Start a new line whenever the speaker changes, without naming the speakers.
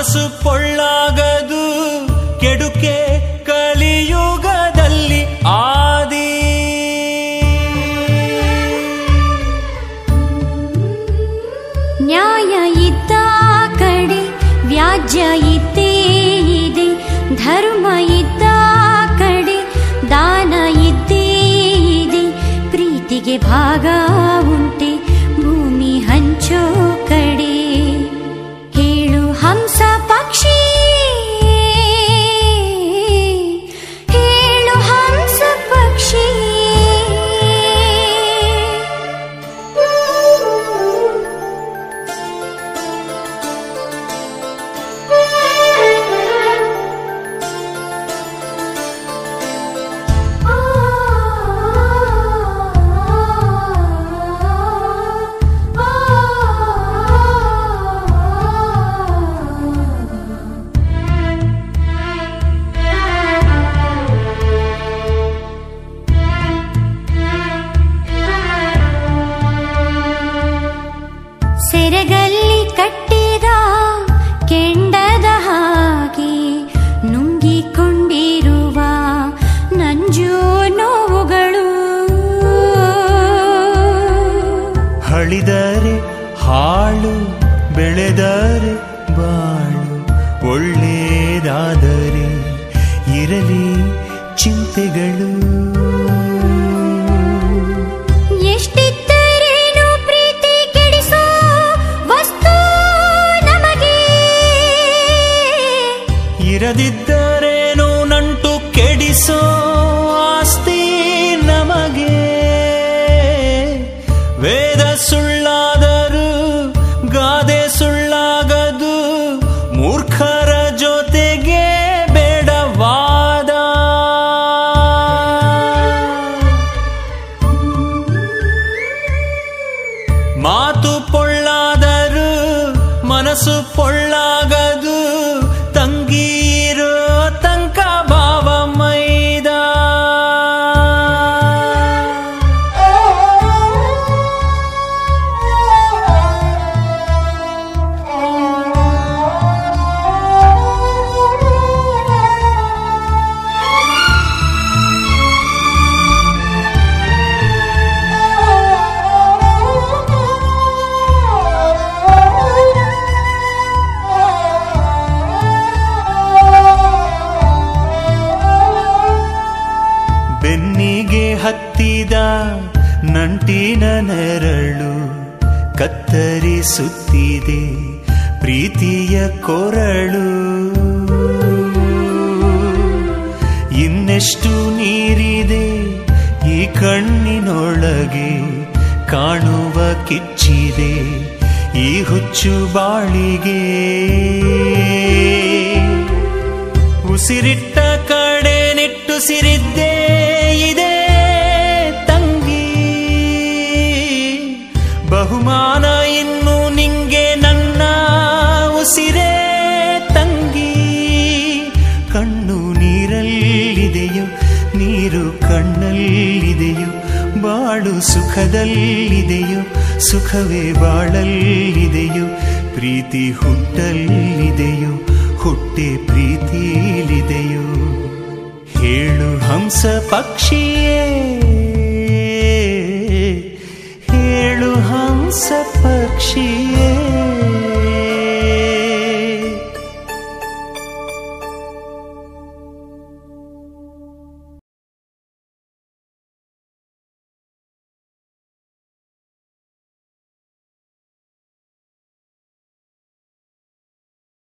ಮನಸ್ಸು ಪೊಳ್ಳಾಗದು ಕೆಡುಕೆ ಕಲಿಯುಗದಲ್ಲಿ ಆದಿ
ನ್ಯಾಯ ಇದ್ದ ಕಡೆ ವ್ಯಾಜ್ಯ ಇದ್ದೇ ಇದೆ ಧರ್ಮ ಇದ್ದ ಕಡೆ ದಾನ ಇದ್ದೇ ಇದೆ ಪ್ರೀತಿಗೆ ಭಾಗ ಉಂಟೆ ಭೂಮಿ ಹಂಚೋ ಕಡೆ ಹೇಳು ಹಂಸ ಪಕ್ಷಿ ಹೇಳು ಹಂಸ ಪಕ್ಷಿ ಸೆರಗಲ್ಲಿ ಕಟ್ಟಿದ ಕೆಂಡದ ಹಾಗೆ ನುಂಗಿಕೊಂಡಿರುವ ನಂಜು ನೋವುಗಳು
ಹಳಿದರೆ ಹಾಳು ಬೆಳೆದರೆ ಬಾಳು ಒಳ್ಳೆಯದಾದರೆ ಇರಲಿ ಚಿಂತೆಗಳು
ಎಷ್ಟಿದ್ದರೇನು ಪ್ರೀತಿ ಕೆಡಿಸೋ ವಸ್ತು ನಮಗೆ
ಇರದಿದ್ದರೇನು ನಂಟು ಕೆಡಿಸೋ ಆಸ್ತಿ ನಮಗೆ ವೇದ ಸುಳ್ಳಾದರೂ ಗಾದೆ ಸುಳ್ಳಾಗದು ಮೂರ್ಖರ ಜೊತೆಗೆ ಬೇಡವಾದ ಮಾತು ಪೊಳ್ಳಾದರೂ ಮನಸ್ಸು ಪೊಳ್ಳಾಗದು ತಂಗೀರೋ ತನಕ ಭಾವ ಮೈದ ಬೆನ್ನಿಗೆ ಹತ್ತಿದ ನಂಟಿನ ನೆರಳು ಕತ್ತರಿಸುತ್ತಿದೆ ಪ್ರೀತಿಯ ಕೊರಳು ಇನ್ನೆಷ್ಟು ನೀರಿದೆ ಈ ಕಣ್ಣಿನೊಳಗೆ ಕಾಣುವ ಕಿಚ್ಚಿದೆ ಈ ಹುಚ್ಚು ಬಾಳಿಗೆ ಉಸಿರಿಟ್ಟ ಕಡೆ ನಿಟ್ಟುಸಿರಿದ್ದೇ ಇದೆ ತಂಗಿ ಬಹುಮಾನ ಇನ್ನು ನಿಂಗೆ ನನ್ನ ಉಸಿರೇ ತಂಗಿ ಕಣ್ಣು ನೀರಲ್ಲಿದೆಯೋ ನೀರು ಕಣ್ಣಲ್ಲಿದೆಯೋ ಬಾಳು ಸುಖದಲ್ಲಿದೆಯೋ ಸುಖವೇ ಬಾಳಲ್ಲಿದೆಯೋ ಪ್ರೀತಿ ಹುಟ್ಟಲ್ಲಿದೆಯೋ ಹುಟ್ಟೆ ಪ್ರೀತಿಲಿದೆಯೋ ಹೇಳು ಹಂಸ ಪಕ್ಷಿಯೇ ಹೇಳು ಹಂಸ ಪಕ್ಷಿ